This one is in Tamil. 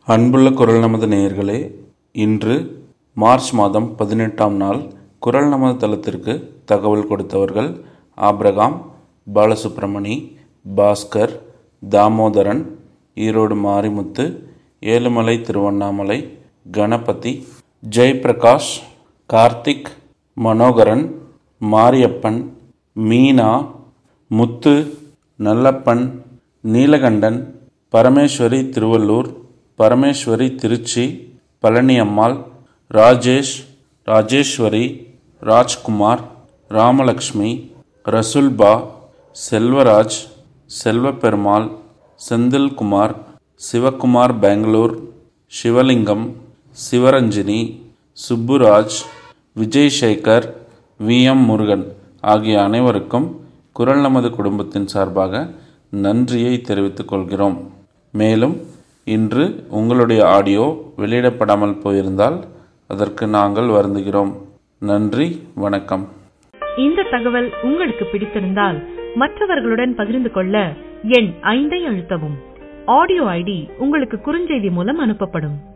அன்புள்ள குரல் நமது நேயர்களே இன்று மார்ச் மாதம் பதினெட்டாம் நாள் குரல் நமது தளத்திற்கு தகவல் கொடுத்தவர்கள் Abraham Balasubramani Bhaskar Damodaran Erode Marimuthu Ezhumalai Tiruvannamalai Ganapathi Jayaprakash Karthik Manoharan Mariyappan Meena Muthu Nallappan Neelakandan Parameswari Tiruvallur Parameswari Trichy Palaniammal Rajesh Rajeswari Rajkumar Ramalakshmi Rasulpa Selvaraj Selvaperumal Senthilkumar Sivakumar Bangalore Sivalingam Sivaranjini Subburaj Vijay Sekar V M Murugan ஆகிய அனைவருக்கும் குரல் நமது குடும்பத்தின் சார்பாக நன்றியை தெரிவித்துக் கொள்கிறோம் மேலும் இன்று உங்களுடைய ஆடியோ வெளியிடப்படாமல் போயிருந்தால் அதற்கு நாங்கள் வருந்துகிறோம் நன்றி வணக்கம் இந்த தகவல் உங்களுக்கு பிடித்திருந்தால் மற்றவர்களுடன் பகிர்ந்து கொள்ள எண் ஐந்தை அழுத்தவும் ஆடியோ ஐடி உங்களுக்கு குறுஞ்செய்தி மூலம் அனுப்பப்படும்